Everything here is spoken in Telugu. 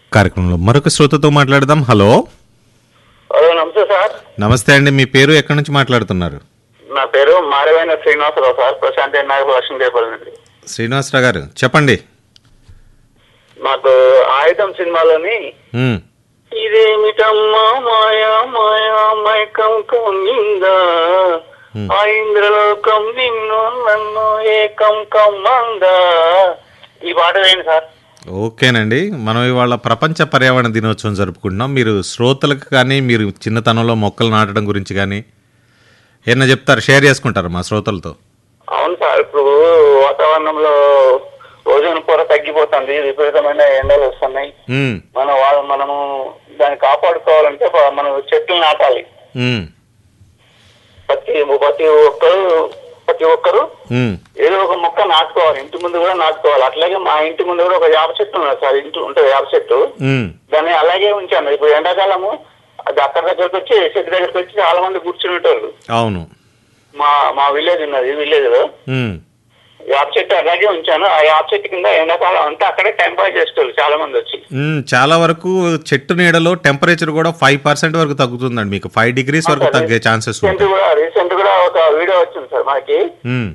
కార్యక్రమంలో మరొక శ్రోతతో మాట్లాడదాం హలో హలో నమస్తే సార్ నమస్తే అండి మీ పేరు ఎక్కడి నుంచి మాట్లాడుతున్నారు నా పేరు మారవైన శ్రీనివాసరావు సార్ ప్రశాంత్ నాయకు లక్ష్మీదేపల్లి నుండి శ్రీనివాసరావు గారు చెప్పండి మాకు ఆయుధం సినిమాలోని ఉమ్, ఇదేమిటమ్మా మాయా మాయా మైకం కమ్మిందా Hmm. ఆ ఇంద్రలోకం నిన్ను నన్ను ఏకం కమ్మందా ఈ పాట వేయండి సార్ ఓకేనండి మనం ఇవాళ ప్రపంచ పర్యావరణ దినోత్సవం జరుపుకుంటున్నాం మీరు శ్రోతలకు కానీ మీరు చిన్నతనంలో మొక్కలు నాటడం గురించి కానీ ఏమన్నా చెప్తారు షేర్ చేసుకుంటారు మా శ్రోతలతో అవును సార్ ఇప్పుడు వాతావరణంలో ఓజోన్ పొర తగ్గిపోతుంది విపరీతమైన ఎండలు వస్తున్నాయి ఉమ్, మన వా- మనము దాన్ని కాపాడుకోవాలంటే ప- మనం చెట్లు నాటాలి ఉమ్, ప్రతి ప్రతి ఒక్కరు ప్రతి ఒక్కరు ఉమ్, ఏదో ఒక మొక్క నాటుకోవాలి ఇంటి ముందు కూడా నాటుకోవాలి అట్లాగే మా ఇంటి ముందు కూడా ఒక యాప చెట్టు ఉన్నది సార్ ఇంటి ఉంటుంది యాప చెట్టు ఉమ్, దాన్ని అలాగే ఉంచాను ఇప్పుడు ఎండాకాలము అది అక్కడ దగ్గరకు వచ్చి చెట్టు దగ్గరకు వచ్చి చాలా మంది కూర్చునేటోళ్ళు అవును మా మా విలేజ్ ఉన్నది విలేజ్ లో ఉమ్, యాప చెట్టు అలాగే ఉంచాను ఆ యాప చెట్టు కింద ఎండాకాలం అంతా అక్కడే టైం పాస్ చేసేటోళ్ళు చాలా మంది వచ్చి ఉమ్, చాలా వరకు చెట్టు నీడలో టెంపరేచర్ కూడా ఫైవ్ పర్సెంట్ వరకు తగ్గుతుందండి మీకు ఫైవ్ డిగ్రీస్ వరకు తగ్గే ఛాన్సెస్ రీసెంట్ ఉంటాయి కూడా రీసెంట్ కూడా ఒక వీడియో వచ్చింది సార్ మనకి ఉమ్,